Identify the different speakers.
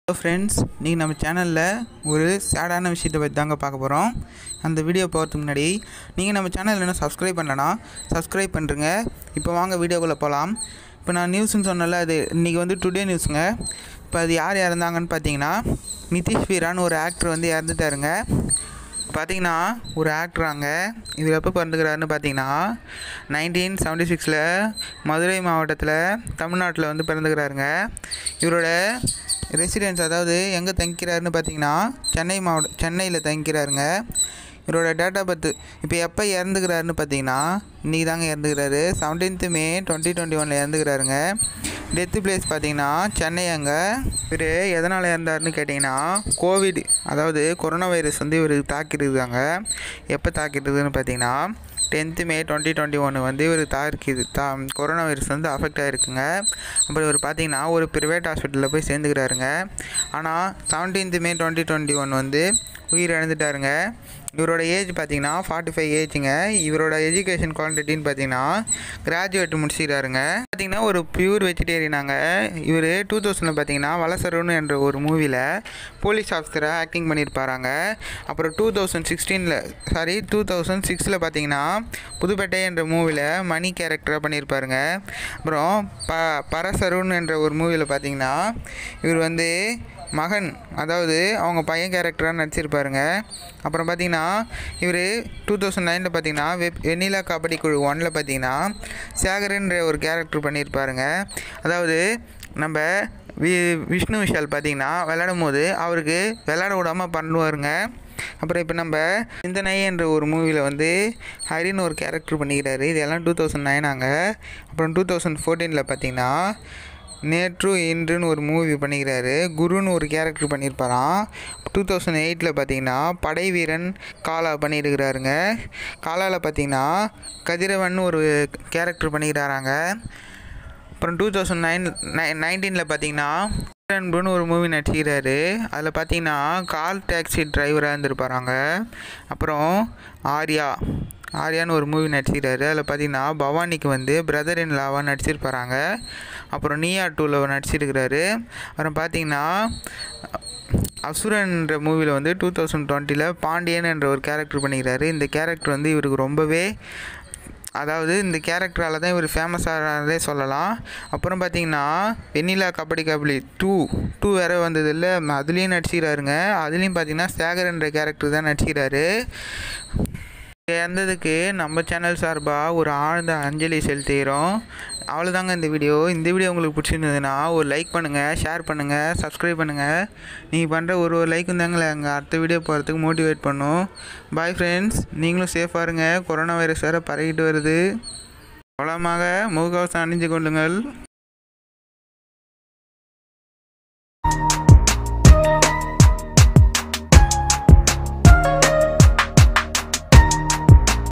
Speaker 1: hello friends நீங்கள் நம்ம சேனலில் ஒரு சேடான விஷயத்தை பற்றி தாங்க பார்க்க போகிறோம் அந்த வீடியோ போகிறதுக்கு முன்னாடி நீங்கள் நம்ம சேனல் இன்னும் சப்ஸ்கிரைப் பண்ணலனா சப்ஸ்கிரைப் பண்ணுறங்க இப்போ வாங்க வீடியோக்குள்ளே போகலாம் இப்போ நான் நியூஸ்னு சொன்னல அது இன்றைக்கி வந்து டுடே நியூஸுங்க இப்போ அது யார் இறந்தாங்கன்னு பார்த்தீங்கன்னா நிதிஷ் வீரான்னு ஒரு ஆக்டர் வந்து இறந்துட்டாருங்க பார்த்தீங்கன்னா ஒரு ஆக்டராங்க இவர் எப்போ பிறந்துக்கிறாருன்னு பார்த்தீங்கன்னா நைன்டீன் செவன்ட்டி சிக்ஸில் மதுரை மாவட்டத்தில் தமிழ்நாட்டில் வந்து பிறந்துக்கிறாருங்க இவரோட ரெசிடென்ஸ் அதாவது எங்கே தங்கிக்கிறாருன்னு பார்த்தீங்கன்னா சென்னை மாவட்ட சென்னையில் தங்கிக்கிறாருங்க இவரோட டேட் ஆஃப் பர்த் இப்போ எப்போ இறந்துக்கிறாருன்னு பார்த்தீங்கன்னா இன்றைக்கி தாங்க இறந்துக்கிறாரு செவன்டீன்த் மே டுவெண்ட்டி டுவெண்ட்டி ஒனில் இறந்துக்கிறாருங்க டெத்து பிளேஸ் பார்த்தீங்கன்னா சென்னை அங்கே இவர் எதனால் இறந்தாருன்னு கேட்டிங்கன்னா கோவிட் அதாவது கொரோனா வைரஸ் வந்து இவர் தாக்கிட்டுருக்காங்க எப்போ தாக்கிட்டுருக்குன்னு பார்த்தீங்கன்னா டென்த்து மே டுவெண்ட்டி டுவெண்ட்டி ஒன்று வந்து இவர் தாக்கிது தா கொரோனா வைரஸ் வந்து அஃபெக்ட் ஆகிருக்குங்க அப்புறம் இவர் பார்த்தீங்கன்னா ஒரு ப்ரைவேட் ஹாஸ்பிட்டலில் போய் சேர்ந்துக்கிறாருங்க ஆனால் seventeenth May twenty twenty one வந்து உயிர் இழந்துட்டாருங்க இவரோட ஏஜ் பார்த்தீங்கன்னா ஃபார்ட்டி ஃபைவ் ஏஜுங்க இவரோட எஜுகேஷன் குவான்டிட்டின்னு பார்த்தீங்கன்னா கிராஜுவேட் முடிச்சிக்கிறாருங்க பார்த்தீங்கன்னா ஒரு பியூர் வெஜிடேரியனாங்க இவர் டூ தௌசண்டில் பார்த்தீங்கன்னா வலசருன்னு என்ற ஒரு மூவியில் போலீஸ் ஆஃபீஸராக ஆக்டிங் பண்ணியிருப்பாராங்க அப்புறம் டூ தௌசண்ட் சிக்ஸ்டீனில் சாரி டூ தௌசண்ட் சிக்ஸில் பார்த்தீங்கன்னா புதுப்பேட்டை என்ற மூவியில் மணி கேரக்டராக பண்ணியிருப்பாருங்க அப்புறம் ப பரசருண் என்ற ஒரு மூவியில் பார்த்தீங்கன்னா இவர் வந்து மகன் அதாவது அவங்க பையன் கேரக்டராக நடிச்சிருப்பாருங்க அப்புறம் பார்த்தீங்கன்னா இவர் டூ தௌசண்ட் நைனில் பார்த்தீங்கன்னா வெப் வெண்ணிலா கபடி குழு ஒனில் பார்த்தீங்கன்னா சேகரன்ற ஒரு கேரக்டர் பண்ணியிருப்பாருங்க அதாவது நம்ம வி விஷ்ணு விஷால் பார்த்தீங்கன்னா விளையாடும் போது அவருக்கு விளையாட விடாமல் பண்ணுவாருங்க அப்புறம் இப்போ நம்ம சிந்தனை என்ற ஒரு மூவியில் வந்து ஹரின்னு ஒரு கேரக்டர் பண்ணிக்கிறாரு இதெல்லாம் டூ தௌசண்ட் நைனாங்க அப்புறம் டூ தௌசண்ட் ஃபோர்டீனில் பார்த்தீங்கன்னா நேற்று இன்றுன்னு ஒரு மூவி பண்ணிக்கிறாரு குருன்னு ஒரு கேரக்டர் பண்ணியிருப்பாராம் டூ தௌசண்ட் எயிட்டில் பார்த்தீங்கன்னா படை வீரன் காலா பண்ணியிருக்கிறாருங்க காலாவில் பார்த்தீங்கன்னா கதிரவன் ஒரு கேரக்டர் பண்ணிக்கிறாராங்க அப்புறம் டூ தௌசண்ட் நைன் நை நைன்டீனில் பார்த்தீங்கன்னா அன்புன்னு ஒரு மூவி நடிச்சிக்கிறாரு அதில் பார்த்தீங்கன்னா கால் டாக்ஸி டிரைவராக இருந்திருப்பாராங்க அப்புறம் ஆர்யா ஆர்யான்னு ஒரு மூவி நடிச்சிக்கிறாரு அதில் பார்த்தீங்கன்னா பவானிக்கு வந்து பிரதர் இன் லாவாக நடிச்சிருப்பாராங்க அப்புறம் நீயா டூவில் நடிச்சிருக்கிறாரு அப்புறம் பார்த்தீங்கன்னா அசுரன்ற மூவியில் வந்து டூ தௌசண்ட் டுவெண்ட்டியில் பாண்டியன் என்ற ஒரு கேரக்டர் பண்ணிக்கிறாரு இந்த கேரக்டர் வந்து இவருக்கு ரொம்பவே அதாவது இந்த கேரக்டரால் தான் இவர் ஃபேமஸ் ஆகிறதே சொல்லலாம் அப்புறம் பார்த்தீங்கன்னா வெண்ணிலா கபடி கபடி டூ டூ வேறு வந்தது இல்லை அதுலேயும் நடிச்சிக்கிறாருங்க அதுலேயும் பார்த்தீங்கன்னா சேகர்ன்ற கேரக்டர் தான் நடிச்சிக்கிறாரு இறந்ததுக்கு நம்ம சேனல் சார்பாக ஒரு ஆழ்ந்த அஞ்சலி செலுத்துகிறோம் அவ்வளோதாங்க இந்த வீடியோ இந்த வீடியோ உங்களுக்கு பிடிச்சிருந்ததுன்னா ஒரு லைக் பண்ணுங்கள் ஷேர் பண்ணுங்கள் சப்ஸ்கிரைப் பண்ணுங்கள் நீங்கள் பண்ணுற ஒரு ஒரு லைக்கும் தாங்களே அங்கே அடுத்த வீடியோ போகிறதுக்கு மோட்டிவேட் பண்ணும் பாய் ஃப்ரெண்ட்ஸ் நீங்களும் சேஃபாக இருங்க கொரோனா வைரஸ் வேறு பரவிட்டு வருது அவ்வளோமாக முகக்கவசம் அணிஞ்சு கொள்ளுங்கள்